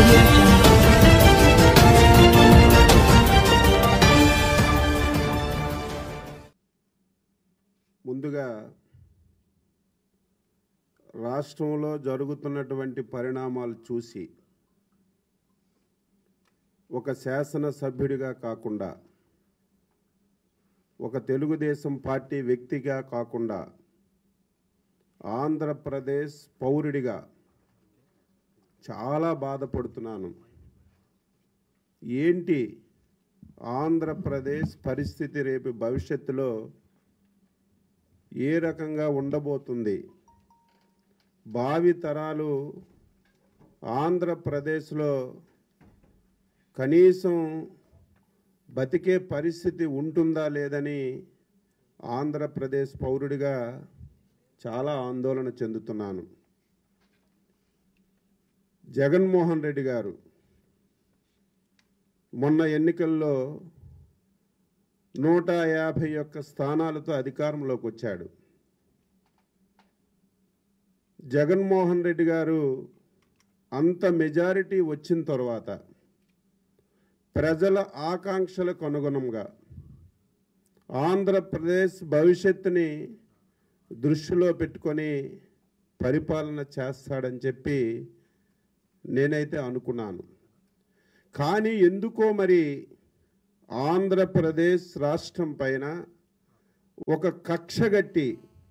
audio jungle. ముందుగా రాష్ట్రంలో జరుగుతున్నటువంటి పరిణామాలు చూసి ఒక శాసనసభ్యుడిగా కాకుండా ఒక తెలుగుదేశం పార్టీ వ్యక్తిగా కాకుండా ఆంధ్రప్రదేశ్ పౌరుడిగా చాలా బాధపడుతున్నాను ఏంటి ఆంధ్రప్రదేశ్ పరిస్థితి రేపు భవిష్యత్తులో ఏ రకంగా ఉండబోతుంది భావి తరాలు ఆంధ్రప్రదేశ్లో కనీసం బతికే పరిస్థితి ఉంటుందా లేదని ఆంధ్రప్రదేశ్ పౌరుడిగా చాలా ఆందోళన చెందుతున్నాను జగన్మోహన్ రెడ్డి గారు మొన్న ఎన్నికల్లో నూట యాభై ఒక్క స్థానాలతో అధికారంలోకి వచ్చాడు జగన్మోహన్ రెడ్డి గారు అంత మెజారిటీ వచ్చిన తర్వాత ప్రజల ఆకాంక్షలకు అనుగుణంగా ఆంధ్రప్రదేశ్ భవిష్యత్తుని దృష్టిలో పెట్టుకొని పరిపాలన చేస్తాడని చెప్పి నేనైతే అనుకున్నాను కానీ ఎందుకో మరి ఆంధ్రప్రదేశ్ రాష్ట్రం పైన ఒక కక్షగట్టి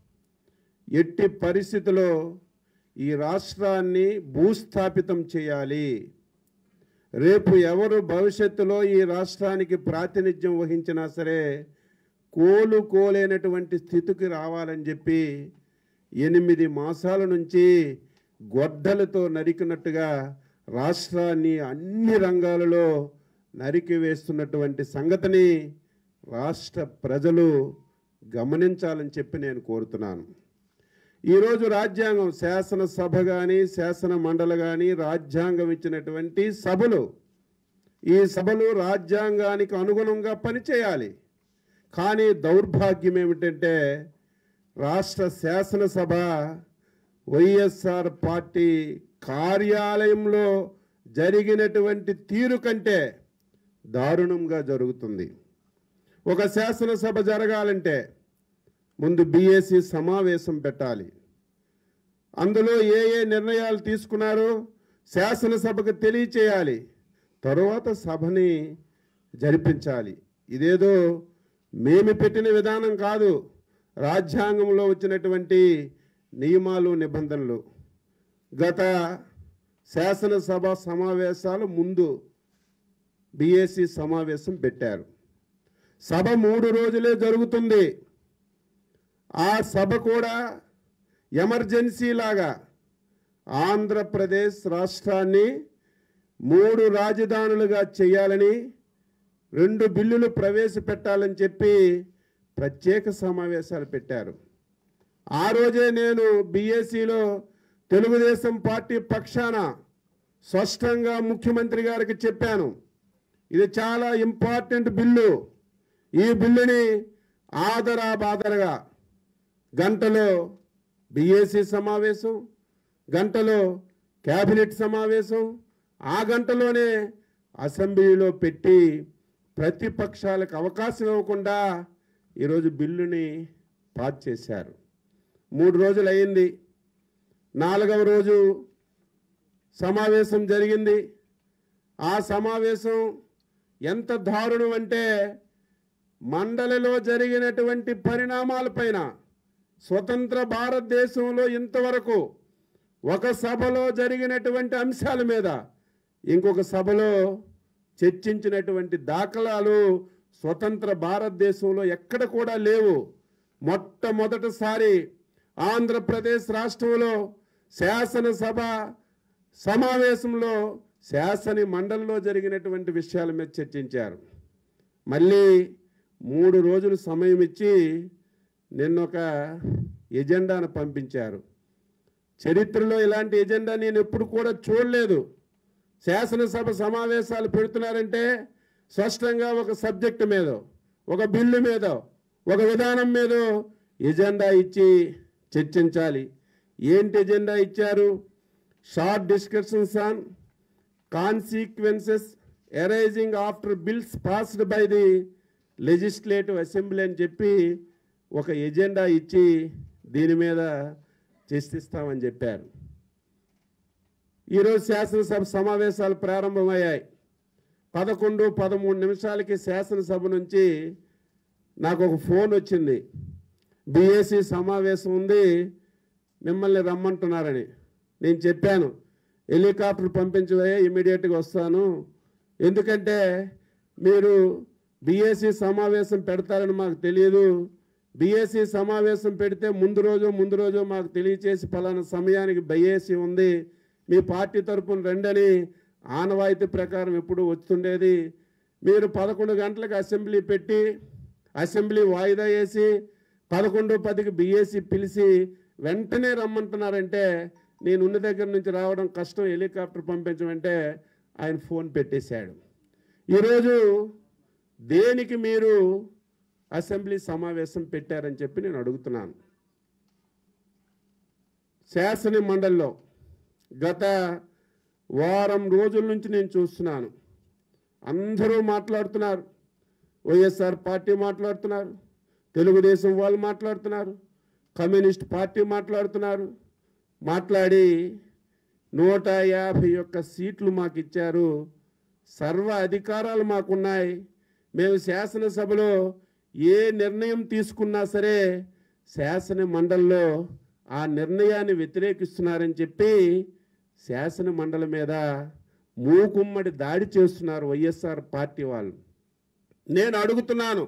ఎట్టి పరిస్థితిలో ఈ రాష్ట్రాన్ని భూస్థాపితం చేయాలి రేపు ఎవరు భవిష్యత్తులో ఈ రాష్ట్రానికి ప్రాతినిధ్యం వహించినా సరే కోలుకోలేనటువంటి స్థితికి రావాలని చెప్పి ఎనిమిది మాసాల నుంచి గొడ్డలతో నరికినట్టుగా రాష్ట్రాన్ని అన్ని రంగాలలో నరికి వేస్తున్నటువంటి సంగతిని రాష్ట్ర ప్రజలు గమనించాలని చెప్పి నేను కోరుతున్నాను ఈరోజు రాజ్యాంగం శాసనసభ కానీ శాసన మండలి కానీ రాజ్యాంగం ఇచ్చినటువంటి సభలు ఈ సభలు రాజ్యాంగానికి అనుగుణంగా పనిచేయాలి కానీ దౌర్భాగ్యం ఏమిటంటే రాష్ట్ర శాసనసభ వైఎస్ఆర్ పార్టీ కార్యాలయంలో జరిగినటువంటి తీరు కంటే దారుణంగా జరుగుతుంది ఒక శాసనసభ జరగాలంటే ముందు బీఏసీ సమావేశం పెట్టాలి అందులో ఏ ఏ నిర్ణయాలు తీసుకున్నారో శాసనసభకు తెలియచేయాలి తరువాత సభని జరిపించాలి ఇదేదో మేము పెట్టిన విధానం కాదు రాజ్యాంగంలో వచ్చినటువంటి నియమాలు నిబంధనలు గత శాసనసభ సమావేశాలు ముందు బీఏసీ సమావేశం పెట్టారు సభ మూడు రోజులే జరుగుతుంది ఆ సభ కూడా ఎమర్జెన్సీ లాగా ఆంధ్రప్రదేశ్ రాష్ట్రాన్ని మూడు రాజధానులుగా చేయాలని రెండు బిల్లులు ప్రవేశపెట్టాలని చెప్పి ప్రత్యేక సమావేశాలు పెట్టారు ఆ రోజే నేను బీఏసీలో తెలుగుదేశం పార్టీ పక్షాన స్పష్టంగా ముఖ్యమంత్రి గారికి చెప్పాను ఇది చాలా ఇంపార్టెంట్ బిల్లు ఈ బిల్లుని ఆదరా బాదరగా గంటలో బీఏసీ సమావేశం గంటలో కేబినెట్ సమావేశం ఆ గంటలోనే అసెంబ్లీలో పెట్టి ప్రతిపక్షాలకు అవకాశం ఇవ్వకుండా ఈరోజు బిల్లుని పాస్ చేశారు మూడు రోజులు అయింది నాలుగవ రోజు సమావేశం జరిగింది ఆ సమావేశం ఎంత దారుణం అంటే మండలిలో జరిగినటువంటి పరిణామాలపైన స్వతంత్ర భారతదేశంలో ఇంతవరకు ఒక సభలో జరిగినటువంటి అంశాల మీద ఇంకొక సభలో చర్చించినటువంటి దాఖలాలు స్వతంత్ర భారతదేశంలో ఎక్కడ కూడా లేవు మొట్టమొదటిసారి ఆంధ్రప్రదేశ్ రాష్ట్రంలో శాసనసభ సమావేశంలో శాసన మండలిలో జరిగినటువంటి విషయాల మీద చర్చించారు మళ్ళీ మూడు రోజులు సమయం ఇచ్చి నిన్నొక ఎజెండాను పంపించారు చరిత్రలో ఇలాంటి ఎజెండా నేను ఎప్పుడు కూడా చూడలేదు శాసనసభ సమావేశాలు పెడుతున్నారంటే స్పష్టంగా ఒక సబ్జెక్టు మీద ఒక బిల్లు మీద ఒక విధానం మీద ఎజెండా ఇచ్చి చర్చించాలి ఏంటి ఎజెండా ఇచ్చారు short discussions on consequences arising after bills passed by the legislative assembly అని చెప్పి ఒక ఎజెండా ఇచ్చి దీని మీద చర్చిస్తామని చెప్పారు ఈరోజు శాసనసభ సమావేశాలు ప్రారంభమయ్యాయి పదకొండు పదమూడు నిమిషాలకి శాసనసభ నుంచి నాకు ఒక ఫోన్ వచ్చింది బీఏసీ సమావేశం ఉంది మిమ్మల్ని రమ్మంటున్నారని నేను చెప్పాను హెలికాప్టర్ పంపించవే ఇమీడియట్గా వస్తాను ఎందుకంటే మీరు బీఏసీ సమావేశం పెడతారని మాకు తెలియదు బీఏసీ సమావేశం పెడితే ముందు రోజు ముందు రోజు మాకు తెలియచేసి పలానా సమయానికి బీఏసీ ఉంది మీ పార్టీ తరపున రండని ఆనవాయితీ ప్రకారం ఎప్పుడు వస్తుండేది మీరు పదకొండు గంటలకు అసెంబ్లీ పెట్టి అసెంబ్లీ వాయిదా వేసి పదకొండు పదికి బీఏసీ పిలిచి వెంటనే రమ్మంటున్నారంటే నేను ఉన్న దగ్గర నుంచి రావడం కష్టం హెలికాప్టర్ పంపించమంటే ఆయన ఫోన్ పెట్టేశాడు ఈరోజు దేనికి మీరు అసెంబ్లీ సమావేశం పెట్టారని చెప్పి నేను అడుగుతున్నాను శాసన మండలిలో గత వారం రోజుల నుంచి నేను చూస్తున్నాను అందరూ మాట్లాడుతున్నారు వైఎస్ఆర్ పార్టీ మాట్లాడుతున్నారు తెలుగుదేశం వాళ్ళు మాట్లాడుతున్నారు కమ్యూనిస్ట్ పార్టీ మాట్లాడుతున్నారు మాట్లాడి నూట యాభై ఒక్క సీట్లు మాకు ఇచ్చారు సర్వ అధికారాలు మాకున్నాయి మేము శాసనసభలో ఏ నిర్ణయం తీసుకున్నా సరే శాసన మండలిలో ఆ నిర్ణయాన్ని వ్యతిరేకిస్తున్నారని చెప్పి శాసన మండలి మీద మూకుమ్మడి దాడి చేస్తున్నారు వైఎస్ఆర్ పార్టీ వాళ్ళు నేను అడుగుతున్నాను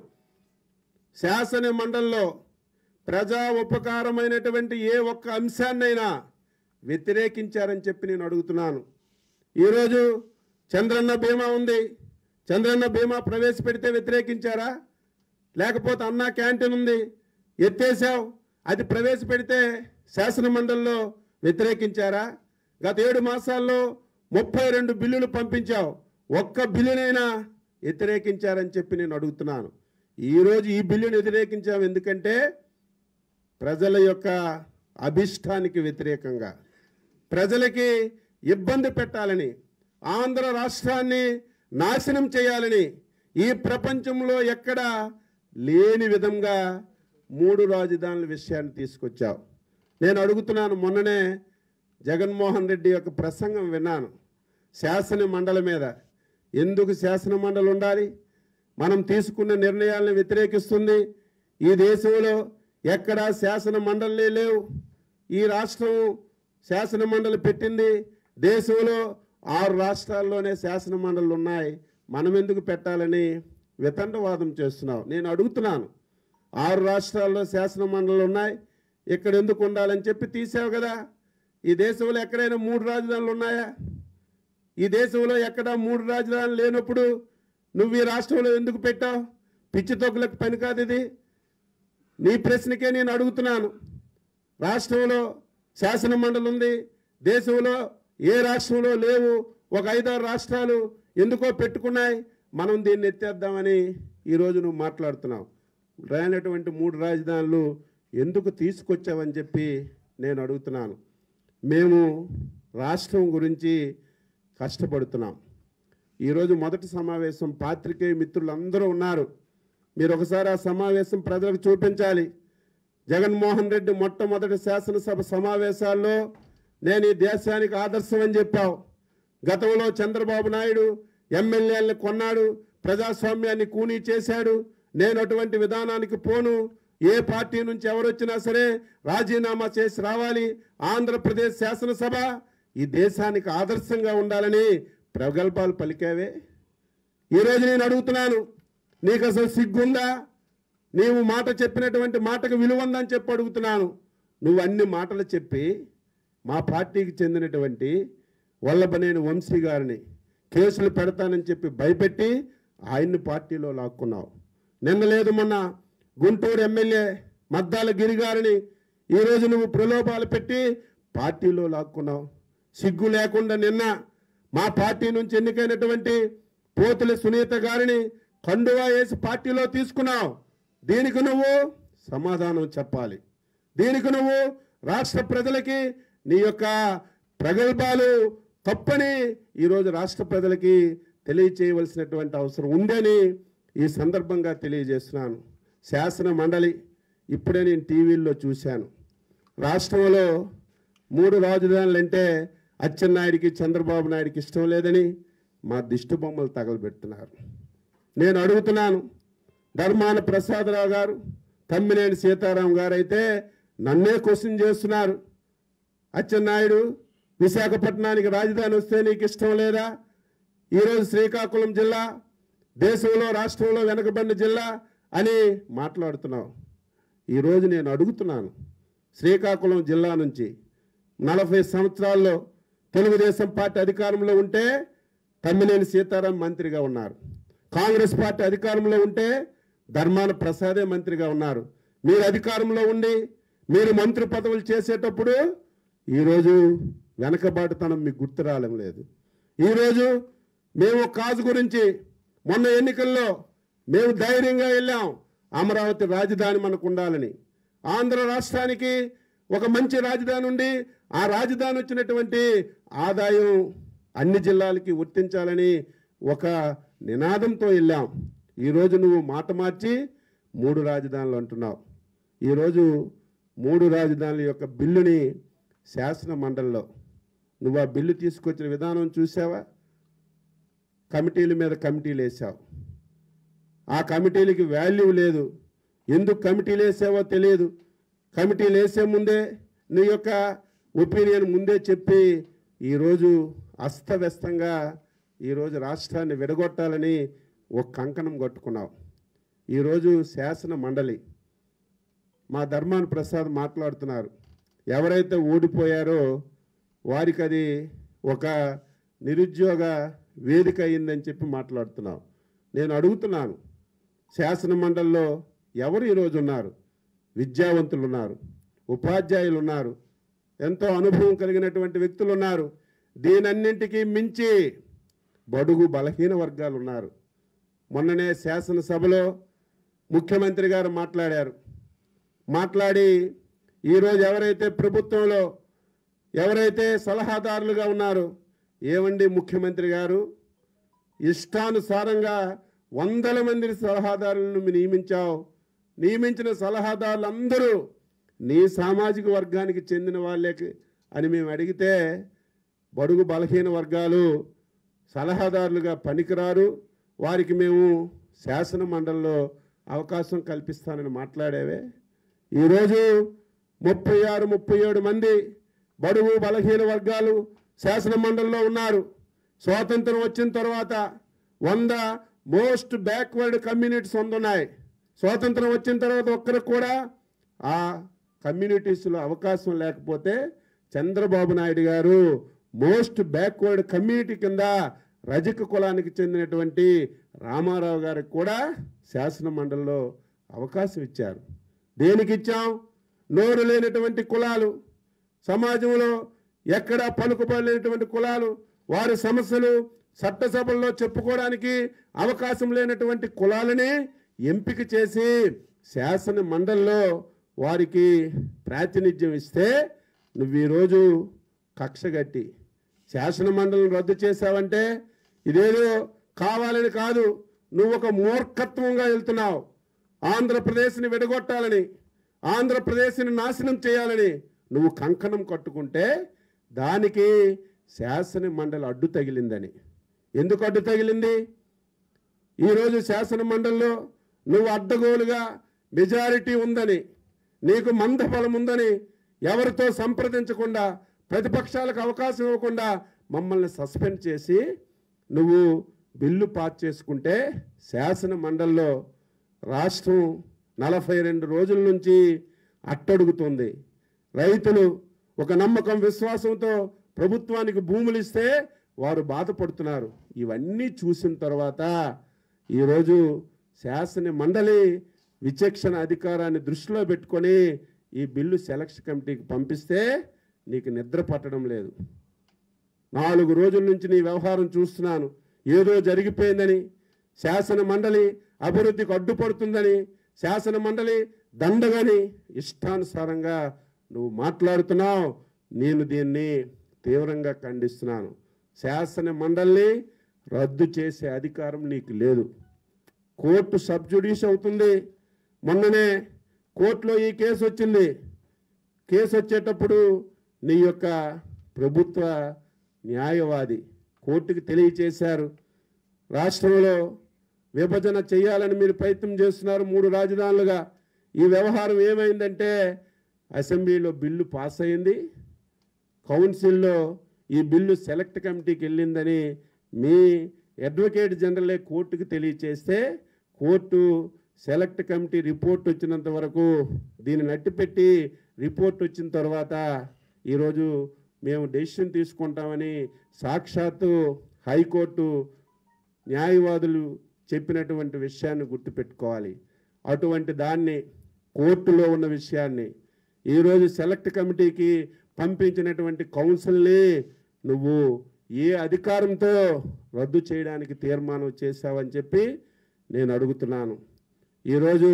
శాసన మండలిలో ప్రజా ఉపకారమైనటువంటి ఏ ఒక్క అంశాన్నైనా వ్యతిరేకించారని చెప్పి నేను అడుగుతున్నాను ఈరోజు చంద్రన్న బీమా ఉంది చంద్రన్న బీమా ప్రవేశపెడితే వ్యతిరేకించారా లేకపోతే అన్నా క్యాంటీన్ ఉంది ఎత్తేసావు అది ప్రవేశపెడితే శాసన మండలిలో వ్యతిరేకించారా గత ఏడు మాసాల్లో ముప్పై రెండు బిల్లులు పంపించావు ఒక్క బిల్లునైనా వ్యతిరేకించారని చెప్పి నేను అడుగుతున్నాను ఈరోజు ఈ బిల్లును వ్యతిరేకించాము ఎందుకంటే ప్రజల యొక్క అభిష్టానికి వ్యతిరేకంగా ప్రజలకి ఇబ్బంది పెట్టాలని ఆంధ్ర రాష్ట్రాన్ని నాశనం చేయాలని ఈ ప్రపంచంలో ఎక్కడ లేని విధంగా మూడు రాజధానుల విషయాన్ని తీసుకొచ్చావు నేను అడుగుతున్నాను మొన్ననే జగన్మోహన్ రెడ్డి యొక్క ప్రసంగం విన్నాను శాసన మండలి మీద ఎందుకు శాసన మండలి ఉండాలి మనం తీసుకున్న నిర్ణయాలను వ్యతిరేకిస్తుంది ఈ దేశంలో ఎక్కడా శాసన మండలి లేవు ఈ రాష్ట్రం శాసన మండలి పెట్టింది దేశంలో ఆరు రాష్ట్రాల్లోనే శాసన మండళ్ళు ఉన్నాయి మనం ఎందుకు పెట్టాలని వితండవాదం చేస్తున్నావు నేను అడుగుతున్నాను ఆరు రాష్ట్రాల్లో శాసన మండళ్ళు ఉన్నాయి ఇక్కడ ఎందుకు ఉండాలని చెప్పి తీసావు కదా ఈ దేశంలో ఎక్కడైనా మూడు రాజధానులు ఉన్నాయా ఈ దేశంలో ఎక్కడ మూడు రాజధానులు లేనప్పుడు నువ్వు ఈ రాష్ట్రంలో ఎందుకు పెట్టావు పిచ్చి తొక్కులకు పని కాదు ఇది నీ ప్రశ్నకే నేను అడుగుతున్నాను రాష్ట్రంలో శాసన మండలి ఉంది దేశంలో ఏ రాష్ట్రంలో లేవు ఒక ఐదారు రాష్ట్రాలు ఎందుకో పెట్టుకున్నాయి మనం దీన్ని ఎత్తేద్దామని ఈరోజు నువ్వు మాట్లాడుతున్నావు రానటువంటి మూడు రాజధానులు ఎందుకు తీసుకొచ్చావని చెప్పి నేను అడుగుతున్నాను మేము రాష్ట్రం గురించి కష్టపడుతున్నాం ఈరోజు మొదటి సమావేశం పాత్రికేయ మిత్రులు అందరూ ఉన్నారు మీరు ఒకసారి ఆ సమావేశం ప్రజలకు చూపించాలి జగన్మోహన్ రెడ్డి మొట్టమొదటి శాసనసభ సమావేశాల్లో నేను ఈ దేశానికి ఆదర్శం అని చెప్పావు గతంలో చంద్రబాబు నాయుడు ఎమ్మెల్యేలను కొన్నాడు ప్రజాస్వామ్యాన్ని కూనీ చేశాడు నేను అటువంటి విధానానికి పోను ఏ పార్టీ నుంచి ఎవరొచ్చినా సరే రాజీనామా చేసి రావాలి ఆంధ్రప్రదేశ్ శాసనసభ ఈ దేశానికి ఆదర్శంగా ఉండాలని ప్రగల్భాలు పలికావే ఈరోజు నేను అడుగుతున్నాను నీకు అసలు సిగ్గుందా నీవు మాట చెప్పినటువంటి మాటకు విలువ ఉందని చెప్పి అడుగుతున్నాను నువ్వు అన్ని మాటలు చెప్పి మా పార్టీకి చెందినటువంటి వల్లభనేని వంశీ గారిని కేసులు పెడతానని చెప్పి భయపెట్టి ఆయన్ని పార్టీలో లాక్కున్నావు నిన్న లేదు మొన్న గుంటూరు ఎమ్మెల్యే మద్దాల గిరి గారిని ఈరోజు నువ్వు ప్రలోభాలు పెట్టి పార్టీలో లాక్కున్నావు సిగ్గు లేకుండా నిన్న మా పార్టీ నుంచి ఎన్నికైనటువంటి పోతుల సునీత గారిని కండువా వేసి పార్టీలో తీసుకున్నావు దీనికి నువ్వు సమాధానం చెప్పాలి దీనికి నువ్వు రాష్ట్ర ప్రజలకి నీ యొక్క ప్రగల్భాలు తప్పని ఈరోజు రాష్ట్ర ప్రజలకి తెలియచేయవలసినటువంటి అవసరం ఉందని ఈ సందర్భంగా తెలియజేస్తున్నాను శాసన మండలి ఇప్పుడే నేను టీవీల్లో చూశాను రాష్ట్రంలో మూడు రాజధానులు అంటే అచ్చెన్నాయుడికి చంద్రబాబు నాయుడికి ఇష్టం లేదని మా దిష్టి బొమ్మలు తగలబెడుతున్నారు నేను అడుగుతున్నాను ధర్మాన ప్రసాదరావు గారు తమ్మినేని సీతారాం గారు అయితే నన్నే క్వశ్చన్ చేస్తున్నారు అచ్చెన్నాయుడు విశాఖపట్నానికి రాజధాని వస్తే నీకు ఇష్టం లేదా ఈరోజు శ్రీకాకుళం జిల్లా దేశంలో రాష్ట్రంలో వెనుకబడిన జిల్లా అని మాట్లాడుతున్నావు ఈరోజు నేను అడుగుతున్నాను శ్రీకాకుళం జిల్లా నుంచి నలభై సంవత్సరాల్లో తెలుగుదేశం పార్టీ అధికారంలో ఉంటే తమ్మినేని సీతారాం మంత్రిగా ఉన్నారు కాంగ్రెస్ పార్టీ అధికారంలో ఉంటే ధర్మాన ప్రసాదే మంత్రిగా ఉన్నారు మీరు అధికారంలో ఉండి మీరు మంత్రి పదవులు చేసేటప్పుడు ఈరోజు వెనకబాటుతనం మీకు గుర్తు రావడం లేదు ఈరోజు మేము కాజు గురించి మొన్న ఎన్నికల్లో మేము ధైర్యంగా వెళ్ళాం అమరావతి రాజధాని మనకు ఉండాలని ఆంధ్ర రాష్ట్రానికి ఒక మంచి రాజధాని ఉండి ఆ రాజధాని వచ్చినటువంటి ఆదాయం అన్ని జిల్లాలకి వర్తించాలని ఒక నినాదంతో వెళ్ళాం ఈరోజు నువ్వు మాట మార్చి మూడు రాజధానులు అంటున్నావు ఈరోజు మూడు రాజధానుల యొక్క బిల్లుని శాసన మండలిలో నువ్వు ఆ బిల్లు తీసుకొచ్చిన విధానం చూసావా కమిటీల మీద కమిటీలు వేసావు ఆ కమిటీలకి వాల్యూ లేదు ఎందుకు కమిటీలు వేసావో తెలియదు కమిటీలు వేసే ముందే నీ యొక్క ఒపీనియన్ ముందే చెప్పి ఈరోజు అస్తవ్యస్తంగా ఈరోజు రాష్ట్రాన్ని విడగొట్టాలని ఒక కంకణం కట్టుకున్నావు ఈరోజు శాసన మండలి మా ధర్మాన ప్రసాద్ మాట్లాడుతున్నారు ఎవరైతే ఓడిపోయారో వారికి అది ఒక నిరుద్యోగ వేదిక అయిందని చెప్పి మాట్లాడుతున్నాం నేను అడుగుతున్నాను శాసన మండలిలో ఎవరు ఈరోజు ఉన్నారు విద్యావంతులు ఉన్నారు ఉపాధ్యాయులు ఉన్నారు ఎంతో అనుభవం కలిగినటువంటి వ్యక్తులు ఉన్నారు దీనన్నింటికీ మించి బడుగు బలహీన వర్గాలు ఉన్నారు మొన్ననే శాసనసభలో ముఖ్యమంత్రి గారు మాట్లాడారు మాట్లాడి ఈరోజు ఎవరైతే ప్రభుత్వంలో ఎవరైతే సలహాదారులుగా ఉన్నారో ఏమండి ముఖ్యమంత్రి గారు ఇష్టానుసారంగా వందల మంది సలహాదారులను మీరు నియమించావు నియమించిన సలహాదారులందరూ నీ సామాజిక వర్గానికి చెందిన వాళ్ళే అని మేము అడిగితే బడుగు బలహీన వర్గాలు సలహాదారులుగా పనికిరారు వారికి మేము శాసన మండలిలో అవకాశం కల్పిస్తానని మాట్లాడేవే ఈరోజు ముప్పై ఆరు ముప్పై ఏడు మంది బడుగు బలహీన వర్గాలు శాసన మండలిలో ఉన్నారు స్వాతంత్రం వచ్చిన తర్వాత వంద మోస్ట్ బ్యాక్వర్డ్ కమ్యూనిటీస్ వంద ఉన్నాయి స్వాతంత్రం వచ్చిన తర్వాత ఒక్కరికి కూడా ఆ కమ్యూనిటీస్లో అవకాశం లేకపోతే చంద్రబాబు నాయుడు గారు మోస్ట్ బ్యాక్వర్డ్ కమ్యూనిటీ కింద రజక కులానికి చెందినటువంటి రామారావు గారికి కూడా శాసన మండలిలో అవకాశం ఇచ్చారు దేనికి ఇచ్చాం నోరు లేనటువంటి కులాలు సమాజంలో ఎక్కడా పలుకుబడలేనటువంటి కులాలు వారి సమస్యలు చట్టసభల్లో చెప్పుకోవడానికి అవకాశం లేనటువంటి కులాలని ఎంపిక చేసి శాసన మండలిలో వారికి ప్రాతినిధ్యం ఇస్తే నువ్వు ఈరోజు కక్షగట్టి శాసన మండలిని రద్దు చేశావంటే ఇదేదో కావాలని కాదు నువ్వు ఒక మూర్ఖత్వంగా వెళ్తున్నావు ఆంధ్రప్రదేశ్ని విడగొట్టాలని ఆంధ్రప్రదేశ్ని నాశనం చేయాలని నువ్వు కంకణం కట్టుకుంటే దానికి శాసన మండలి అడ్డు తగిలిందని ఎందుకు అడ్డు తగిలింది ఈరోజు శాసన మండలిలో నువ్వు అడ్డగోలుగా మెజారిటీ ఉందని నీకు మందఫలం ఉందని ఎవరితో సంప్రదించకుండా ప్రతిపక్షాలకు అవకాశం ఇవ్వకుండా మమ్మల్ని సస్పెండ్ చేసి నువ్వు బిల్లు పాస్ చేసుకుంటే శాసన మండలిలో రాష్ట్రం నలభై రెండు రోజుల నుంచి అట్టడుగుతుంది రైతులు ఒక నమ్మకం విశ్వాసంతో ప్రభుత్వానికి భూములు ఇస్తే వారు బాధపడుతున్నారు ఇవన్నీ చూసిన తర్వాత ఈరోజు శాసన మండలి విచక్షణ అధికారాన్ని దృష్టిలో పెట్టుకొని ఈ బిల్లు సెలక్షన్ కమిటీకి పంపిస్తే నీకు నిద్ర పట్టడం లేదు నాలుగు రోజుల నుంచి నీ వ్యవహారం చూస్తున్నాను ఏదో జరిగిపోయిందని శాసన మండలి అభివృద్ధికి అడ్డుపడుతుందని శాసన మండలి దండగని ఇష్టానుసారంగా నువ్వు మాట్లాడుతున్నావు నేను దీన్ని తీవ్రంగా ఖండిస్తున్నాను శాసన మండలిని రద్దు చేసే అధికారం నీకు లేదు కోర్టు సబ్జుడిష్ అవుతుంది మొన్ననే కోర్టులో ఈ కేసు వచ్చింది కేసు వచ్చేటప్పుడు నీ యొక్క ప్రభుత్వ న్యాయవాది కోర్టుకి తెలియచేశారు రాష్ట్రంలో విభజన చేయాలని మీరు ప్రయత్నం చేస్తున్నారు మూడు రాజధానులుగా ఈ వ్యవహారం ఏమైందంటే అసెంబ్లీలో బిల్లు పాస్ అయింది కౌన్సిల్లో ఈ బిల్లు సెలెక్ట్ కమిటీకి వెళ్ళిందని మీ అడ్వకేట్ జనరలే కోర్టుకు తెలియచేస్తే కోర్టు సెలెక్ట్ కమిటీ రిపోర్ట్ వచ్చినంత వరకు దీన్ని నట్టిపెట్టి రిపోర్ట్ వచ్చిన తర్వాత ఈరోజు మేము డెసిషన్ తీసుకుంటామని సాక్షాత్తు హైకోర్టు న్యాయవాదులు చెప్పినటువంటి విషయాన్ని గుర్తుపెట్టుకోవాలి అటువంటి దాన్ని కోర్టులో ఉన్న విషయాన్ని ఈరోజు సెలెక్ట్ కమిటీకి పంపించినటువంటి కౌన్సిల్ని నువ్వు ఏ అధికారంతో రద్దు చేయడానికి తీర్మానం చేశావని చెప్పి నేను అడుగుతున్నాను ఈరోజు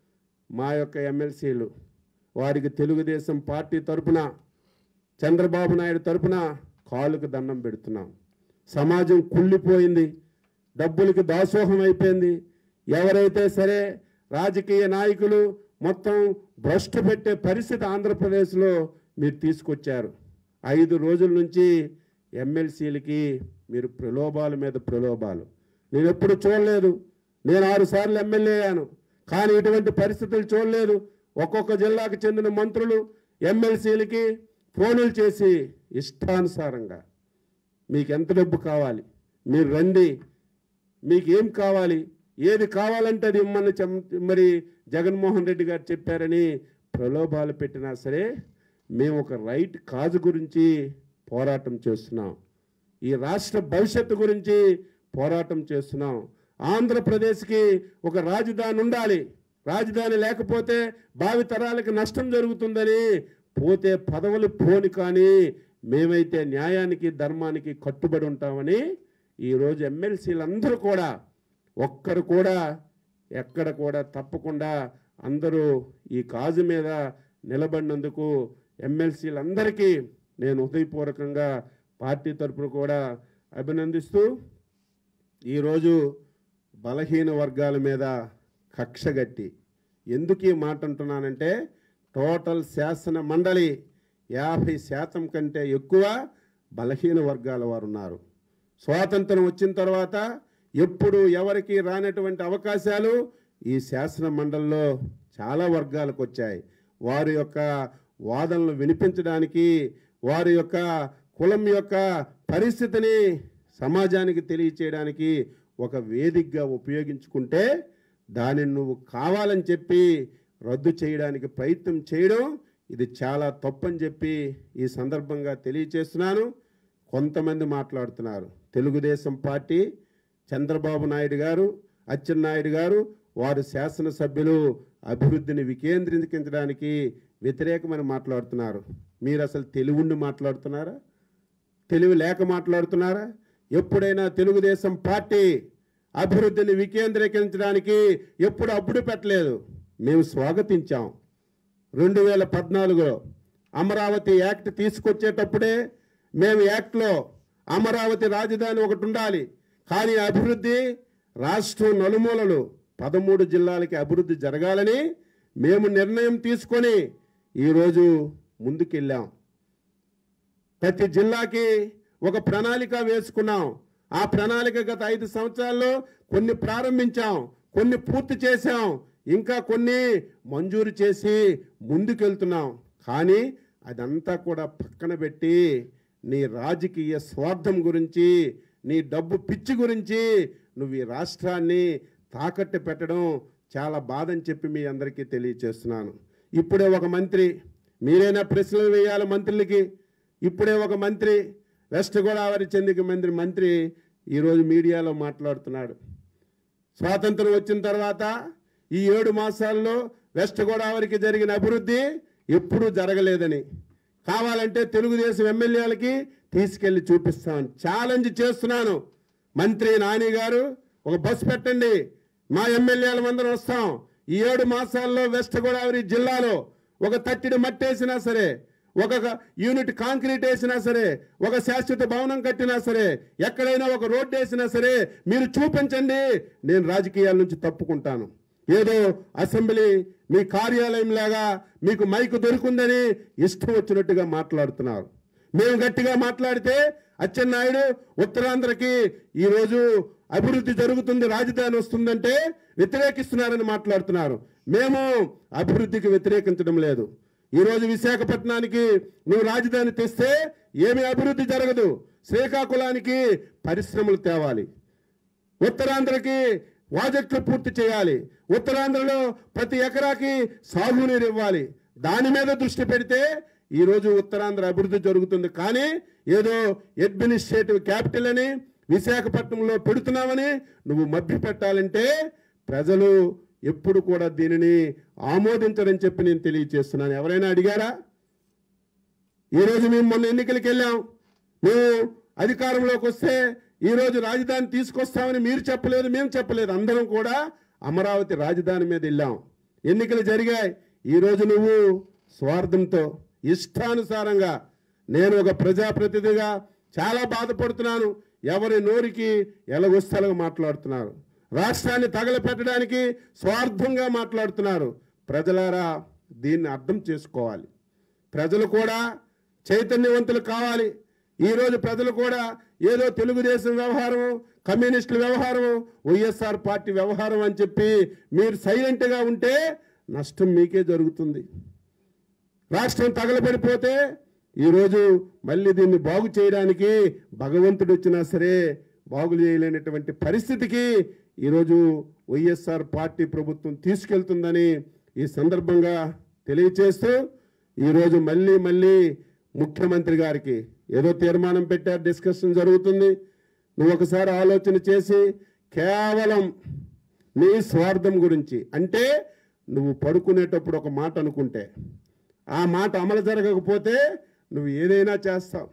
మా యొక్క ఎమ్మెల్సీలు వారికి తెలుగుదేశం పార్టీ తరపున చంద్రబాబు నాయుడు తరపున కాళ్ళకు దండం పెడుతున్నాం సమాజం కుళ్ళిపోయింది డబ్బులకి దాసోహం అయిపోయింది ఎవరైతే సరే రాజకీయ నాయకులు మొత్తం భ్రష్టు పెట్టే పరిస్థితి ఆంధ్రప్రదేశ్లో మీరు తీసుకొచ్చారు ఐదు రోజుల నుంచి ఎమ్మెల్సీలకి మీరు ప్రలోభాల మీద ప్రలోభాలు నేను ఎప్పుడు చూడలేదు నేను ఆరు సార్లు ఎమ్మెల్యే అయ్యాను కానీ ఇటువంటి పరిస్థితులు చూడలేదు ఒక్కొక్క జిల్లాకు చెందిన మంత్రులు ఎమ్మెల్సీలకి ఫోనులు చేసి ఇష్టానుసారంగా మీకు ఎంత డబ్బు కావాలి మీరు రండి మీకు ఏం కావాలి ఏది కావాలంటే అది ఇమ్మని చెం- మరి జగన్మోహన్ రెడ్డి గారు చెప్పారని ప్రలోభాలు పెట్టినా సరే మేము ఒక రైట్ కాజు గురించి పోరాటం చేస్తున్నాం ఈ రాష్ట్ర భవిష్యత్తు గురించి పోరాటం చేస్తున్నాం ఆంధ్రప్రదేశ్కి ఒక రాజధాని ఉండాలి రాజధాని లేకపోతే భావి తరాలకు నష్టం జరుగుతుందని పోతే పదవులు పోని కానీ మేమైతే న్యాయానికి ధర్మానికి కట్టుబడి ఉంటామని ఈరోజు ఎమ్మెల్సీలందరూ కూడా ఒక్కరు కూడా ఎక్కడ కూడా తప్పకుండా అందరూ ఈ కాజు మీద నిలబడినందుకు ఎమ్మెల్సీలందరికీ నేను హృదయపూర్వకంగా పార్టీ తరపున కూడా అభినందిస్తూ ఈరోజు బలహీన వర్గాల మీద కక్షగట్టి ఎందుకు ఈ మాట అంటున్నానంటే టోటల్ శాసన మండలి యాభై శాతం కంటే ఎక్కువ బలహీన వర్గాల వారు ఉన్నారు స్వాతంత్రం వచ్చిన తర్వాత ఎప్పుడు ఎవరికి రానటువంటి అవకాశాలు ఈ శాసన మండలిలో చాలా వర్గాలకు వచ్చాయి వారి యొక్క వాదనలు వినిపించడానికి వారి యొక్క కులం యొక్క పరిస్థితిని సమాజానికి తెలియచేయడానికి ఒక వేదికగా ఉపయోగించుకుంటే దానిని నువ్వు కావాలని చెప్పి రద్దు చేయడానికి ప్రయత్నం చేయడం ఇది చాలా తప్పని చెప్పి ఈ సందర్భంగా తెలియచేస్తున్నాను కొంతమంది మాట్లాడుతున్నారు తెలుగుదేశం పార్టీ చంద్రబాబు నాయుడు గారు అచ్చెన్నాయుడు గారు వారు శాసనసభ్యులు అభివృద్ధిని వికేంద్రీకరించడానికి వ్యతిరేకమని మాట్లాడుతున్నారు మీరు అసలు తెలివుండి మాట్లాడుతున్నారా తెలివి లేక మాట్లాడుతున్నారా ఎప్పుడైనా తెలుగుదేశం పార్టీ అభివృద్ధిని వికేంద్రీకరించడానికి ఎప్పుడు అప్పుడు పెట్టలేదు మేము స్వాగతించాం రెండు వేల పద్నాలుగులో అమరావతి యాక్ట్ తీసుకొచ్చేటప్పుడే మేము యాక్ట్లో అమరావతి రాజధాని ఒకటి ఉండాలి కానీ అభివృద్ధి రాష్ట్రం నలుమూలలు పదమూడు జిల్లాలకి అభివృద్ధి జరగాలని మేము నిర్ణయం తీసుకొని ఈరోజు ముందుకెళ్ళాం ప్రతి జిల్లాకి ఒక ప్రణాళిక వేసుకున్నాం ఆ ప్రణాళిక గత ఐదు సంవత్సరాల్లో కొన్ని ప్రారంభించాం కొన్ని పూర్తి చేశాం ఇంకా కొన్ని మంజూరు చేసి ముందుకెళ్తున్నాం కానీ అదంతా కూడా పక్కన పెట్టి నీ రాజకీయ స్వార్థం గురించి నీ డబ్బు పిచ్చి గురించి నువ్వు ఈ రాష్ట్రాన్ని తాకట్టు పెట్టడం చాలా బాధని చెప్పి మీ అందరికీ తెలియచేస్తున్నాను ఇప్పుడే ఒక మంత్రి మీరైనా ప్రశ్నలు వేయాలి మంత్రులకి ఇప్పుడే ఒక మంత్రి వెస్ట్ గోదావరి చెందిన మంత్రి మంత్రి ఈరోజు మీడియాలో మాట్లాడుతున్నాడు స్వాతంత్రం వచ్చిన తర్వాత ఈ ఏడు మాసాల్లో వెస్ట్ గోదావరికి జరిగిన అభివృద్ధి ఎప్పుడూ జరగలేదని కావాలంటే తెలుగుదేశం ఎమ్మెల్యేలకి తీసుకెళ్లి చూపిస్తాను ఛాలెంజ్ చేస్తున్నాను మంత్రి నాని గారు ఒక బస్ పెట్టండి మా ఎమ్మెల్యేల అందరం వస్తాం ఈ ఏడు మాసాల్లో వెస్ట్ గోదావరి జిల్లాలో ఒక తట్టిడి మట్టేసినా సరే ఒక యూనిట్ కాంక్రీట్ వేసినా సరే ఒక శాశ్వత భవనం కట్టినా సరే ఎక్కడైనా ఒక రోడ్డు వేసినా సరే మీరు చూపించండి నేను రాజకీయాల నుంచి తప్పుకుంటాను ఏదో అసెంబ్లీ మీ కార్యాలయం లాగా మీకు మైకు దొరికిందని ఇష్టం వచ్చినట్టుగా మాట్లాడుతున్నారు మేము గట్టిగా మాట్లాడితే అచ్చెన్నాయుడు ఉత్తరాంధ్రకి ఈరోజు అభివృద్ధి జరుగుతుంది రాజధాని వస్తుందంటే వ్యతిరేకిస్తున్నారని మాట్లాడుతున్నారు మేము అభివృద్ధికి వ్యతిరేకించడం లేదు ఈరోజు విశాఖపట్నానికి నువ్వు రాజధాని తెస్తే ఏమి అభివృద్ధి జరగదు శ్రీకాకుళానికి పరిశ్రమలు తేవాలి ఉత్తరాంధ్రకి ప్రాజెక్టులు పూర్తి చేయాలి ఉత్తరాంధ్రలో ప్రతి ఎకరాకి సాగునీరు ఇవ్వాలి దాని మీద దృష్టి పెడితే ఈరోజు ఉత్తరాంధ్ర అభివృద్ధి జరుగుతుంది కానీ ఏదో అడ్మినిస్ట్రేటివ్ క్యాపిటల్ అని విశాఖపట్నంలో పెడుతున్నామని నువ్వు మభ్య పెట్టాలంటే ప్రజలు ఎప్పుడు కూడా దీనిని ఆమోదించరని చెప్పి నేను తెలియజేస్తున్నాను ఎవరైనా అడిగారా ఈరోజు మేము మొన్న ఎన్నికలకు వెళ్ళాం మేము అధికారంలోకి వస్తే ఈరోజు రాజధాని తీసుకొస్తామని మీరు చెప్పలేదు మేము చెప్పలేదు అందరం కూడా అమరావతి రాజధాని మీద వెళ్ళాం ఎన్నికలు జరిగాయి ఈరోజు నువ్వు స్వార్థంతో ఇష్టానుసారంగా నేను ఒక ప్రజాప్రతినిధిగా చాలా బాధపడుతున్నాను ఎవరి నోరికి ఎలగొస్తలుగా మాట్లాడుతున్నారు రాష్ట్రాన్ని తగలపెట్టడానికి స్వార్థంగా మాట్లాడుతున్నారు ప్రజలారా దీన్ని అర్థం చేసుకోవాలి ప్రజలు కూడా చైతన్యవంతులు కావాలి ఈరోజు ప్రజలు కూడా ఏదో తెలుగుదేశం వ్యవహారం కమ్యూనిస్టుల వ్యవహారం వైఎస్ఆర్ పార్టీ వ్యవహారం అని చెప్పి మీరు సైలెంట్గా ఉంటే నష్టం మీకే జరుగుతుంది రాష్ట్రం తగలబడిపోతే ఈరోజు మళ్ళీ దీన్ని బాగు చేయడానికి భగవంతుడు వచ్చినా సరే బాగు చేయలేనటువంటి పరిస్థితికి ఈరోజు వైఎస్ఆర్ పార్టీ ప్రభుత్వం తీసుకెళ్తుందని ఈ సందర్భంగా తెలియచేస్తూ ఈరోజు మళ్ళీ మళ్ళీ ముఖ్యమంత్రి గారికి ఏదో తీర్మానం పెట్టారు డిస్కషన్ జరుగుతుంది నువ్వు ఒకసారి ఆలోచన చేసి కేవలం నీ స్వార్థం గురించి అంటే నువ్వు పడుకునేటప్పుడు ఒక మాట అనుకుంటే ఆ మాట అమలు జరగకపోతే నువ్వు ఏదైనా చేస్తావు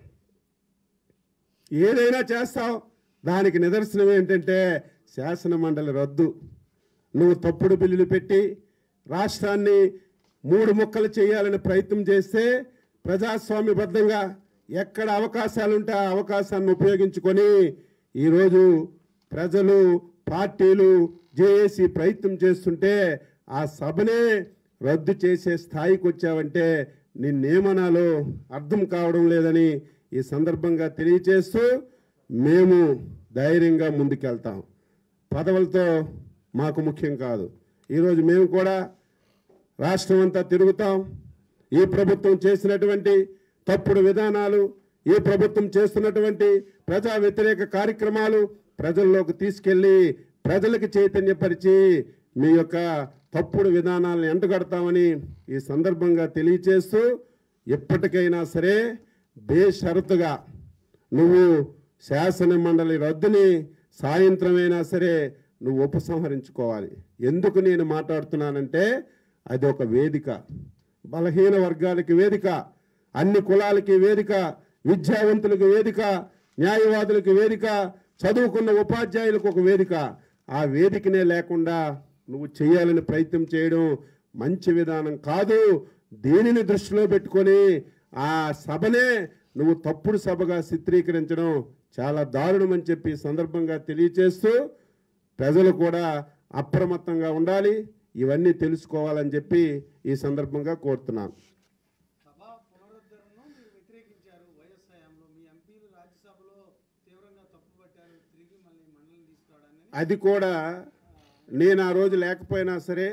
ఏదైనా చేస్తావు దానికి నిదర్శనం ఏంటంటే శాసన మండలి రద్దు నువ్వు తప్పుడు బిల్లులు పెట్టి రాష్ట్రాన్ని మూడు ముక్కలు చేయాలని ప్రయత్నం చేస్తే ప్రజాస్వామ్యబద్ధంగా ఎక్కడ అవకాశాలు ఉంటే ఆ అవకాశాన్ని ఉపయోగించుకొని ఈరోజు ప్రజలు పార్టీలు జేఏసీ ప్రయత్నం చేస్తుంటే ఆ సభనే రద్దు చేసే స్థాయికి వచ్చావంటే నిన్నేమనాలో అర్థం కావడం లేదని ఈ సందర్భంగా తెలియచేస్తూ మేము ధైర్యంగా ముందుకెళ్తాం పదవులతో మాకు ముఖ్యం కాదు ఈరోజు మేము కూడా రాష్ట్రం అంతా తిరుగుతాం ఈ ప్రభుత్వం చేసినటువంటి తప్పుడు విధానాలు ఈ ప్రభుత్వం చేస్తున్నటువంటి ప్రజా వ్యతిరేక కార్యక్రమాలు ప్రజల్లోకి తీసుకెళ్ళి ప్రజలకు చైతన్యపరిచి మీ యొక్క తప్పుడు విధానాలను ఎంటగడతామని ఈ సందర్భంగా తెలియచేస్తూ ఎప్పటికైనా సరే బేషరతుగా నువ్వు శాసన మండలి రద్దుని సాయంత్రమైనా సరే నువ్వు ఉపసంహరించుకోవాలి ఎందుకు నేను మాట్లాడుతున్నానంటే అది ఒక వేదిక బలహీన వర్గాలకి వేదిక అన్ని కులాలకి వేదిక విద్యావంతులకు వేదిక న్యాయవాదులకు వేదిక చదువుకున్న ఉపాధ్యాయులకు ఒక వేదిక ఆ వేదికనే లేకుండా నువ్వు చేయాలని ప్రయత్నం చేయడం మంచి విధానం కాదు దీనిని దృష్టిలో పెట్టుకొని ఆ సభనే నువ్వు తప్పుడు సభగా చిత్రీకరించడం చాలా దారుణం అని చెప్పి ఈ సందర్భంగా తెలియచేస్తూ ప్రజలు కూడా అప్రమత్తంగా ఉండాలి ఇవన్నీ తెలుసుకోవాలని చెప్పి ఈ సందర్భంగా కోరుతున్నాను సభ పునరుద్ధరణను మీరు వ్యతిరేకించారు వైఎస్ హయాంలో మీ ఎంపీలు రాజ్యసభలో తీవ్రంగా తప్పుపట్టారు తిరిగి మళ్ళీ మండలిని తీసుకురావడాన్ని అది కూడా నేను ఆ రోజు లేకపోయినా సరే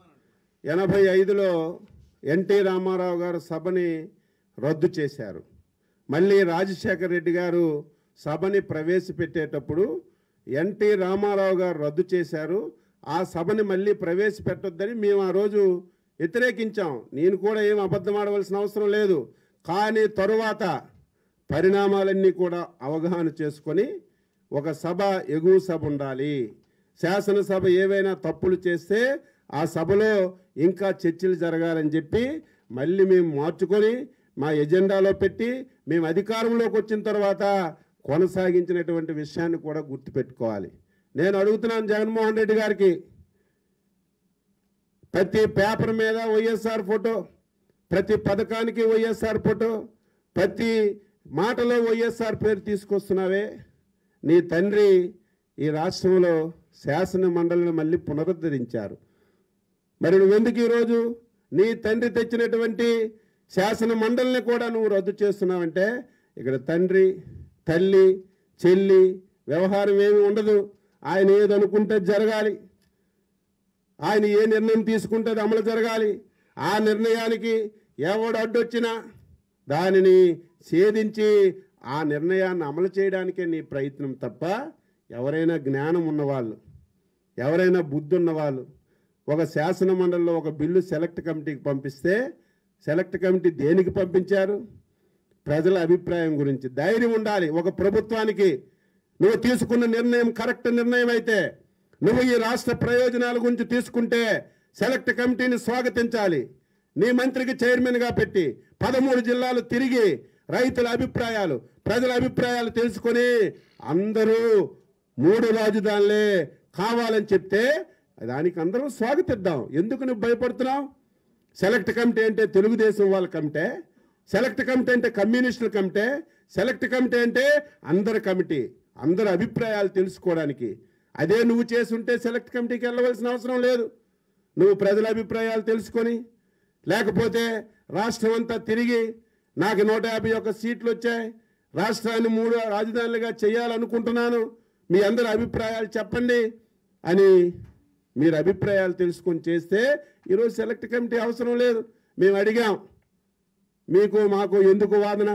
ఎనభై ఐదులో ఎన్టీ రామారావు గారు సభని రద్దు చేశారు మళ్ళీ రాజశేఖర రెడ్డి గారు సభని ప్రవేశపెట్టేటప్పుడు ఎన్టీ రామారావు గారు రద్దు చేశారు ఆ సభని మళ్ళీ ప్రవేశపెట్టొద్దని మేము ఆ రోజు వ్యతిరేకించాం నేను కూడా ఏం అబద్ధం ఆడవలసిన అవసరం లేదు కానీ తరువాత పరిణామాలన్నీ కూడా అవగాహన చేసుకొని ఒక సభ ఎగువ సభ ఉండాలి శాసనసభ ఏవైనా తప్పులు చేస్తే ఆ సభలో ఇంకా చర్చలు జరగాలని చెప్పి మళ్ళీ మేము మార్చుకొని మా ఎజెండాలో పెట్టి మేము అధికారంలోకి వచ్చిన తర్వాత కొనసాగించినటువంటి విషయాన్ని కూడా గుర్తుపెట్టుకోవాలి నేను అడుగుతున్నాను జగన్మోహన్ రెడ్డి గారికి ప్రతి పేపర్ మీద వైఎస్ఆర్ ఫోటో ప్రతి పథకానికి వైఎస్ఆర్ ఫోటో ప్రతి మాటలో వైఎస్ఆర్ పేరు తీసుకొస్తున్నావే నీ తండ్రి ఈ రాష్ట్రంలో శాసన మండలిని మళ్ళీ పునరుద్ధరించారు మరి నువ్వెందుకు ఈరోజు నీ తండ్రి తెచ్చినటువంటి శాసన మండలిని కూడా నువ్వు రద్దు చేస్తున్నావంటే ఇక్కడ తండ్రి తల్లి చెల్లి వ్యవహారం ఏమి ఉండదు ఆయన ఏదనుకుంటే జరగాలి ఆయన ఏ నిర్ణయం తీసుకుంటే అది అమలు జరగాలి ఆ నిర్ణయానికి ఎవడు అడ్డొచ్చినా దానిని ఛేదించి ఆ నిర్ణయాన్ని అమలు చేయడానికే నీ ప్రయత్నం తప్ప ఎవరైనా జ్ఞానం ఉన్నవాళ్ళు ఎవరైనా బుద్ధి ఉన్నవాళ్ళు ఒక శాసన మండలిలో ఒక బిల్లు సెలెక్ట్ కమిటీకి పంపిస్తే సెలెక్ట్ కమిటీ దేనికి పంపించారు ప్రజల అభిప్రాయం గురించి ధైర్యం ఉండాలి ఒక ప్రభుత్వానికి నువ్వు తీసుకున్న నిర్ణయం కరెక్ట్ నిర్ణయం అయితే నువ్వు ఈ రాష్ట్ర ప్రయోజనాల గురించి తీసుకుంటే సెలెక్ట్ కమిటీని స్వాగతించాలి నీ మంత్రికి చైర్మన్గా పెట్టి పదమూడు జిల్లాలు తిరిగి రైతుల అభిప్రాయాలు ప్రజల అభిప్రాయాలు తెలుసుకొని అందరూ మూడు రాజధానులే కావాలని చెప్తే దానికి అందరం స్వాగతిద్దాం ఎందుకు నువ్వు భయపడుతున్నావు సెలెక్ట్ కమిటీ అంటే తెలుగుదేశం వాళ్ళ కమిటీ సెలెక్ట్ కమిటీ అంటే కమ్యూనిస్టుల కమిటీ సెలెక్ట్ కమిటీ అంటే అందరి కమిటీ అందరి అభిప్రాయాలు తెలుసుకోవడానికి అదే నువ్వు చేసుంటే సెలెక్ట్ కమిటీకి వెళ్ళవలసిన అవసరం లేదు నువ్వు ప్రజల అభిప్రాయాలు తెలుసుకొని లేకపోతే రాష్ట్రం అంతా తిరిగి నాకు నూట యాభై ఒక్క సీట్లు వచ్చాయి రాష్ట్రాన్ని మూడు రాజధానులుగా చేయాలనుకుంటున్నాను మీ అందరి అభిప్రాయాలు చెప్పండి అని మీరు అభిప్రాయాలు తెలుసుకొని చేస్తే ఈరోజు సెలెక్ట్ కమిటీ అవసరం లేదు మేము అడిగాం మీకు మాకు ఎందుకు వాదన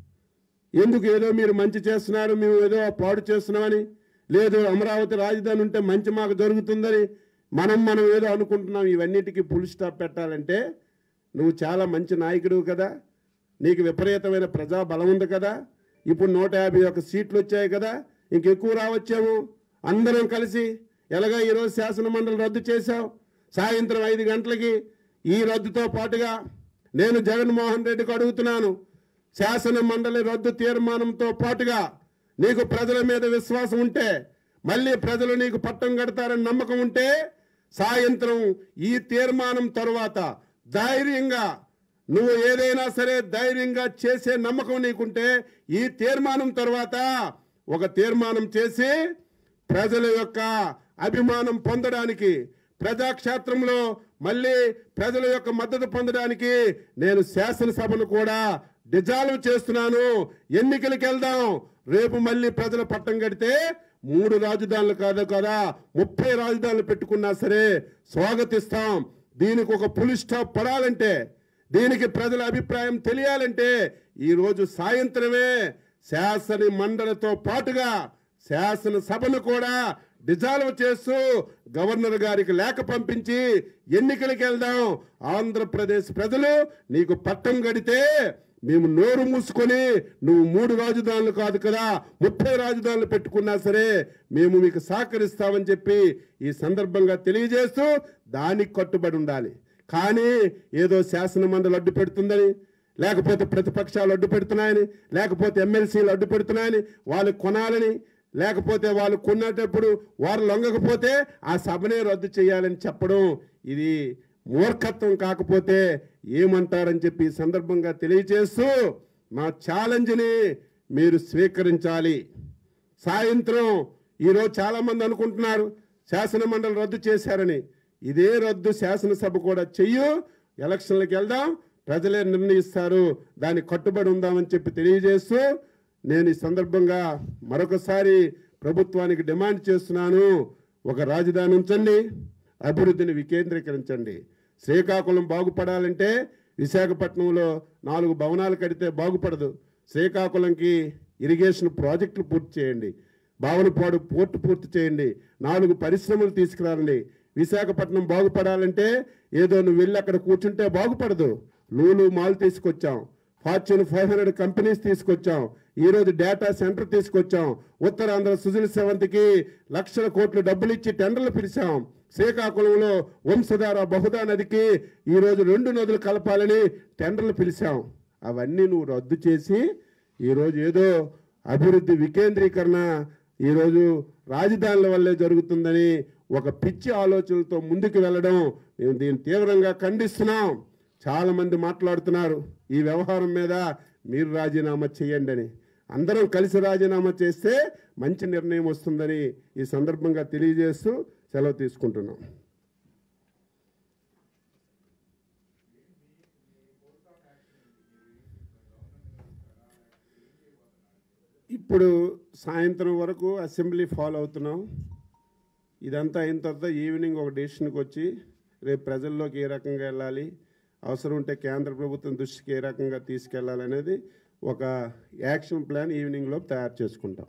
ఎందుకు ఏదో మీరు మంచి చేస్తున్నారు మేము ఏదో పాడు చేస్తున్నామని లేదు అమరావతి రాజధాని ఉంటే మంచి మాకు జరుగుతుందని మనం మనం ఏదో అనుకుంటున్నాం ఇవన్నిటికీ ఫుల్ స్టాప్ పెట్టాలంటే నువ్వు చాలా మంచి నాయకుడు కదా నీకు విపరీతమైన ప్రజా బలం ఉంది కదా ఇప్పుడు నూట యాభై ఒక్క సీట్లు వచ్చాయి కదా ఇంకెక్కువ రావచ్చేమో అందరం కలిసి ఎలాగ ఈరోజు శాసన మండలి రద్దు చేశావు సాయంత్రం ఐదు గంటలకి ఈ రద్దుతో పాటుగా నేను జగన్మోహన్ రెడ్డికి అడుగుతున్నాను శాసన మండలి రద్దు తీర్మానంతో పాటుగా నీకు ప్రజల మీద విశ్వాసం ఉంటే మళ్ళీ ప్రజలు నీకు పట్టం కడతారని నమ్మకం ఉంటే సాయంత్రం ఈ తీర్మానం తరువాత ధైర్యంగా నువ్వు ఏదైనా సరే ధైర్యంగా చేసే నమ్మకం నీకుంటే ఈ తీర్మానం తర్వాత ఒక తీర్మానం చేసి ప్రజల యొక్క అభిమానం పొందడానికి ప్రజాక్షేత్రంలో మళ్ళీ ప్రజల యొక్క మద్దతు పొందడానికి నేను శాసనసభను కూడా డిజాల్వ్ చేస్తున్నాను ఎన్నికలకు వెళ్దాం రేపు మళ్ళీ ప్రజల పట్టం కడితే మూడు రాజధానులు కాదు కదా ముప్పై రాజధానులు పెట్టుకున్నా సరే స్వాగతిస్తాం దీనికి ఒక పులి స్టాప్ పడాలంటే దీనికి ప్రజల అభిప్రాయం తెలియాలంటే ఈరోజు సాయంత్రమే శాసన మండలితో పాటుగా శాసన సభను కూడా డిజాల్వ్ చేస్తూ గవర్నర్ గారికి లేఖ పంపించి ఎన్నికలకు వెళ్దాం ఆంధ్రప్రదేశ్ ప్రజలు నీకు పట్టం గడితే మేము నోరు మూసుకొని నువ్వు మూడు రాజధానులు కాదు కదా ముప్పై రాజధానులు పెట్టుకున్నా సరే మేము మీకు సహకరిస్తామని చెప్పి ఈ సందర్భంగా తెలియజేస్తూ దానికి కట్టుబడి ఉండాలి కానీ ఏదో శాసన మండలి అడ్డు పెడుతుందని లేకపోతే ప్రతిపక్షాలు అడ్డు పెడుతున్నాయని లేకపోతే ఎమ్మెల్సీలు అడ్డు పెడుతున్నాయని వాళ్ళు కొనాలని లేకపోతే వాళ్ళు కొనేటప్పుడు వారు లొంగకపోతే ఆ సభనే రద్దు చేయాలని చెప్పడం ఇది మూర్ఖత్వం కాకపోతే ఏమంటారని చెప్పి ఈ సందర్భంగా తెలియజేస్తూ మా ఛాలెంజ్ని మీరు స్వీకరించాలి సాయంత్రం ఈరోజు చాలామంది అనుకుంటున్నారు శాసన మండలి రద్దు చేశారని ఇదే రద్దు శాసనసభ కూడా చెయ్యు ఎలక్షన్లకు వెళ్దాం ప్రజలే నిర్ణయిస్తారు దానికి కట్టుబడి ఉందామని చెప్పి తెలియజేస్తూ నేను ఈ సందర్భంగా మరొకసారి ప్రభుత్వానికి డిమాండ్ చేస్తున్నాను ఒక రాజధాని ఉంచండి అభివృద్ధిని వికేంద్రీకరించండి శ్రీకాకుళం బాగుపడాలంటే విశాఖపట్నంలో నాలుగు భవనాలు కడితే బాగుపడదు శ్రీకాకుళంకి ఇరిగేషన్ ప్రాజెక్టులు పూర్తి చేయండి బావనపాడు పోర్టు పూర్తి చేయండి నాలుగు పరిశ్రమలు తీసుకురాలండి విశాఖపట్నం బాగుపడాలంటే ఏదో నువ్వు వెళ్ళి అక్కడ కూర్చుంటే బాగుపడదు లూలు మాల్ తీసుకొచ్చాం ఫార్చ్యూన్ ఫైవ్ హండ్రెడ్ కంపెనీస్ తీసుకొచ్చాం ఈ రోజు డేటా సెంటర్ తీసుకొచ్చాం ఉత్తరాంధ్ర సుజల సెవంతికి లక్షల కోట్లు డబ్బులు ఇచ్చి టెండర్లు పిలిచాం శ్రీకాకుళంలో వంశధార బహుదా నదికి ఈ రోజు రెండు నదులు కలపాలని టెండర్లు పిలిచాం అవన్నీ నువ్వు రద్దు చేసి ఈరోజు ఏదో అభివృద్ధి వికేంద్రీకరణ ఈరోజు రాజధానుల వల్లే జరుగుతుందని ఒక పిచ్చి ఆలోచనలతో ముందుకు వెళ్ళడం మేము దీన్ని తీవ్రంగా ఖండిస్తున్నాం చాలామంది మాట్లాడుతున్నారు ఈ వ్యవహారం మీద మీరు రాజీనామా చేయండి అని అందరం కలిసి రాజీనామా చేస్తే మంచి నిర్ణయం వస్తుందని ఈ సందర్భంగా తెలియజేస్తూ సెలవు తీసుకుంటున్నాం ఇప్పుడు సాయంత్రం వరకు అసెంబ్లీ ఫాలో అవుతున్నాం ఇదంతా అయిన తర్వాత ఈవినింగ్ ఒక డెసిషన్కి వచ్చి రేపు ప్రజల్లోకి ఏ రకంగా వెళ్ళాలి అవసరం ఉంటే కేంద్ర ప్రభుత్వం దృష్టికి ఏ రకంగా తీసుకెళ్ళాలి అనేది ఒక యాక్షన్ ప్లాన్ ఈవినింగ్లో తయారు చేసుకుంటాం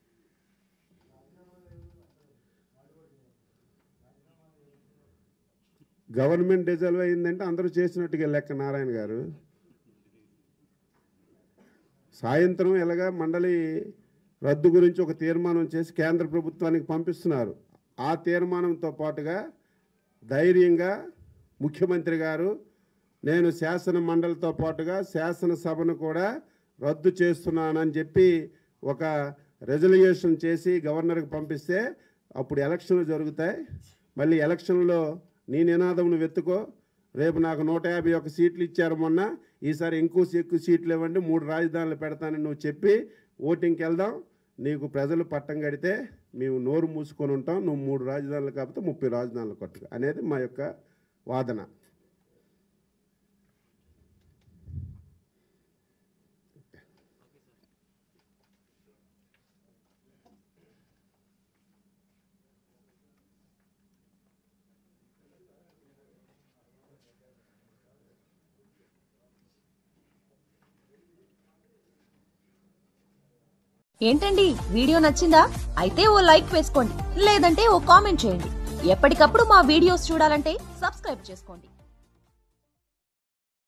గవర్నమెంట్ డిజాల్వ్ అయిందంటే అందరూ చేసినట్టుగా లెక్క నారాయణ గారు సాయంత్రం ఎలాగా మండలి రద్దు గురించి ఒక తీర్మానం చేసి కేంద్ర ప్రభుత్వానికి పంపిస్తున్నారు ఆ తీర్మానంతో పాటుగా ధైర్యంగా ముఖ్యమంత్రి గారు నేను శాసన మండలితో పాటుగా శాసనసభను కూడా రద్దు చేస్తున్నానని చెప్పి ఒక రెజల్యూషన్ చేసి గవర్నర్కి పంపిస్తే అప్పుడు ఎలక్షన్లు జరుగుతాయి మళ్ళీ ఎలక్షన్లో నీ నినాదమును వెతుకో రేపు నాకు నూట యాభై ఒక్క సీట్లు ఇచ్చారు మొన్న ఈసారి ఇంకో ఎక్కువ సీట్లు ఇవ్వండి మూడు రాజధానులు పెడతానని నువ్వు చెప్పి ఓటింగ్కి వెళ్దాం నీకు ప్రజలు పట్టం కడితే మేము నోరు మూసుకొని ఉంటాం నువ్వు మూడు రాజధానులు కాకపోతే ముప్పై రాజధానులు కొట్టుకు అనేది మా యొక్క వాదన ఏంటండి వీడియో నచ్చిందా అయితే ఓ లైక్ వేసుకోండి లేదంటే ఓ కామెంట్ చేయండి ఎప్పటికప్పుడు మా వీడియోస్ చూడాలంటే సబ్స్క్రైబ్ చేసుకోండి